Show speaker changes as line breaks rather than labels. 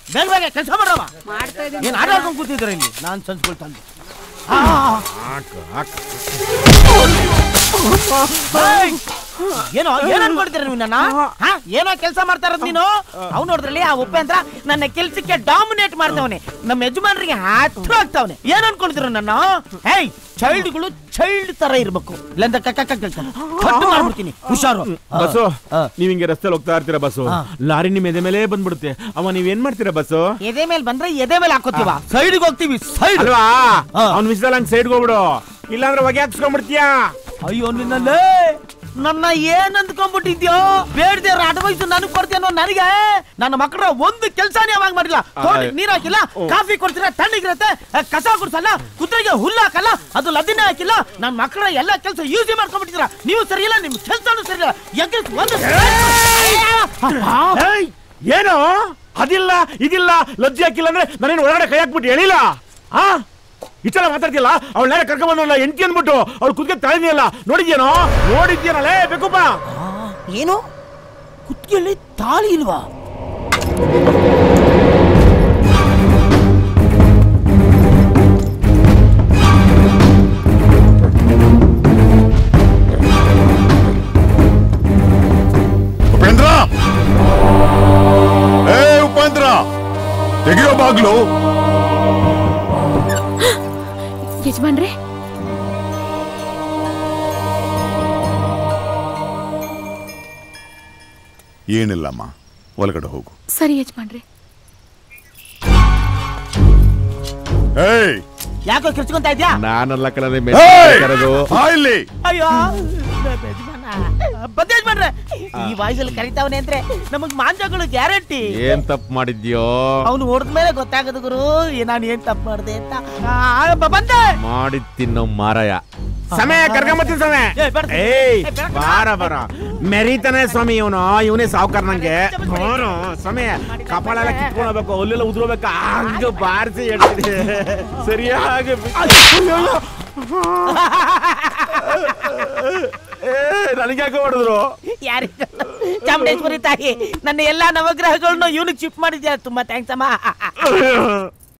ಬೇಗ ಬೇಗ ಕೆಲಸ ಮಾಡವ
ಮಾಡ್ತಾ ಇದ್ದೀನಿ
ಏನ್ ಆಟ ಆಡ್ಕೊಂಡು ಕೂತಿದ್ರ ಇಲ್ಲಿ ನಾನ್ ಸಂಸ್ಕೊಳ್ತಾನೆ ಏನೋ ಏನ್ ಅನ್ಕೊಡ್ತೀರ ನೀವು ನನ್ನ ಹಾ? ಏನೋ ಕೆಲಸ ಮಾಡ್ತಾ ಇರೋದು ನೀನು ಅವ್ನು ನೋಡಿದ್ರಲ್ಲಿ ಆ ಉಪೇಂದ್ರ ನನ್ನ ಕೆಲ್ಸಕ್ಕೆ ಡಾಮಿನೇಟ್ ಮಾಡ್ತಾವನೆ ನಮ್ಮ ಯಜಮಾನ್ರಿಗೆ ಹತ್ರ ಆಗ್ತಾವನೆ ಏನ್ ಅನ್ಕೊಳ್ತೀರ ನನ್ನ ಹೇಯ್ ಚೈಲ್ಡ್ಗಳು ಚೈಲ್ಡ್ ತರ ಇರ್ಬೇಕು ಇಲ್ಲಂದ ಕಕ್ಕ ಕಕ್ಕ ಕಟ್ಟು ಮಾಡ್ಬಿಡ್ತೀನಿ ಹುಷಾರು
ಬಸ್ಸು
ಆ.
ನೀವ್ ಹಿಂಗೆ ರಸ್ತೆಲಿ ಹೋಗ್ತಾ ಇರ್ತೀರಾ ಬಸ್ಸು
ಆ.
ಲಾರಿ ನಿಮ್ ಎದೆ ಮೇಲೆ ಬಂದ್ಬಿಡುತ್ತೆ ಅವ ನೀವ್ ಏನ್ ಮಾಡ್ತೀರಾ ಬಸ್ಸು
ಎದೆ ಮೇಲೆ ಬಂದ್ರೆ ಎದೆ ಮೇಲೆ ಹಾಕೋತೀವ ಸೈಡ್ಗೆ ಹೋಗ್ತೀವಿ ಸೈಡ್
ಅಲ್ವಾ
ಆ.
ಅವ್ನ್ ವಿಷಯದಲ್ಲಿ ಹಂಗ್ ಸೈಡ್ ಹೋಗ್ಬಿಡು ಇಲ್ಲಾಂದ್ರೆ ಹೊಗೆ ಹಾಕ್ಸ್ಕೊಂಡ್ಬಿಡ್ತೀಯಾ
ಅಯ್ಯೋ ನಿನ್ನಲ್ಲೇ ನನ್ನ ಏನ್ ಅಂದ್ಕೊಂಡ್ಬಿಟ್ಟಿದ್ಯೋ ಬೇಡದೆ ಅಡ್ವೈಸ್ ನನಗ್ ಕೊಡ್ತೀನೋ ನನಗೆ ನನ್ನ ಮಕ್ಕಳ ಒಂದು ಕೆಲ್ಸಾನೇ ಅವಾಗ ಮಾಡಿಲ್ಲ ತೋಟಕ್ಕೆ ನೀರ್ ಹಾಕಿಲ್ಲ ಕಾಫಿ ಕೊಡ್ತೀರ ತಣ್ಣಗಿರತ್ತೆ ಅಹ್, ಕಸ ಗುಡ್ಸಲ್ಲ ಕುದುರೆಗೆ ಹುಲ್ಲು ಹಾಕಲ್ಲ ಅದು ಲದ್ದಿನೇ ಹಾಕಿಲ್ಲ ನನ್ನ ಮಕ್ಕಳ ಎಲ್ಲ ಕೆಲಸ ಯೂಸ್ ಮಾಡ್ಕೊಂಡ್ಬಿಟ್ಟಿದ್ರ ನೀವು ಸರಿ ಇಲ್ಲ ನಿಮ್ ಕೆಲ್ಸನೂ ಸರಿ ಇಲ್ಲ ಯಾಕೆ ಒಂದು
ಏಯ್, ಏನು ಅದಿಲ್ಲ ಇದಿಲ್ಲ ಲಜ್ಜೆ ಹಾಕಿಲ್ಲ ಅಂದ್ರೆ ನಾನೇನು ಒಳಗಡೆ ಕೈ ಹಾಕ್ಬಿಟ್ಟು ಹೇಳಿಲ್ಲ ಆ ಇಷ್ಟೆಲ್ಲ ಮಾತಾಡ್ತಿಲ್ಲ ಅವಳ ನೇರ ಕರ್ಕೊಂಡ್ ಬಂದಲ್ಲ ಎಂಟಿ ಅಂದ್ಬಿಟ್ಟು ಅವ್ಳು ಕುದ್ಕೆ ತಳಿದ್ಯಲ್ಲ ನೋಡಿದ್ಯೇನೋ ನೋಡಿದ್ಯೇನಲ್ಲೇ ಬೇಕಪ್ಪ
ಏನು ಕುತ್ತಿಗೆಯಲ್ಲಿ ತಾಳಿ ಇಲ್ವಾ
ಉಪೇಂದ್ರ ಏ ಉಪೇಂದ್ರ ತೆಗಿಯೋ ಬಾಗ್ಲು
ಯಜಮಾನ್ರೆ
ಏನಿಲ್ಲಮ್ಮ ಒಳಗಡೆ ಹೋಗು
ಸರಿ ಯಜಮಾನ್ರೆ
ಏಯ್
ಯಾಕೋ ಕಿರ್ಚ್ಕೊಂತ ಇದ್ಯಾ
ನಾನಲ್ಲ ಕಲದೆ
ಏಯ್! ಬಾ ಇಲ್ಲಿ
ಅಯ್ಯೋ ಬಂದೆ ಯಜಮಾನ್ರೆ ಈ ವಾಯ್ಸಲ್ಲಿ ಕರಿತಾವನೆ ಅಂದ್ರೆ ನಮಗ್ ಮಾಂಜಗಳು ಗ್ಯಾರಂಟಿ
ಏನ್ ತಪ್ಪು ಮಾಡಿದ್ಯೋ
ಅವನು ಹೊಡೆದ ಮೇಲೆ ಗೊತ್ತಾಗದು ಗುರು ಏ, ನಾನು ಏನ್ ತಪ್ಪು ಮಾಡಿದೆ ಅಂತ ಆ, ಬ- ಬಂದೆ
ಮಾಡಿ ತಿನ್ನೋ ಮಾರಾಯ ಸಮಯ ಕರ್ಕೊಂಬತ್ತೀನಿ ಸಮಯ
ಏ, ಬೇಡ.
ಏಯ್
ಏ, ಬೇಡ.
ಬಾರ ಬಾರ ಮೆರೀತಾನೆ ಸ್ವಾಮಿ ಇವನು ಇವನೇ ಸಾವುಕಾರ ನಂಗೆ ಬಾರೋ ಸಮಯ ಕಪಾಳ ಎಲ್ಲ ಕಿತ್ಕೊಂಡು ಹೋಗ್ಬೇಕು ಅಲ್ಲೆಲ್ಲ ಉದ್ರೋಬೇಕು ಹಂಗ ಬಾರಿಸಿ ಹೇಳ್ತೀನಿ ಸರಿಯಾಗಿ ಏ ನನಗೆ ಯಾಕೆ ಹೊಡೆದ್ರು
ಯಾರಿಗ ಚಾಮುಂಡೇಶ್ವರಿ ತಾಯಿ ನನ್ನ ಎಲ್ಲಾ ನವಗ್ರಹಗಳನ್ನ ಇವನಿಗೆ ಶಿಫ್ಟ್ ಮಾಡಿದ್ಯಾ ತುಂಬಾ ಥ್ಯಾಂಕ್ಸ್ ಅಮ್ಮ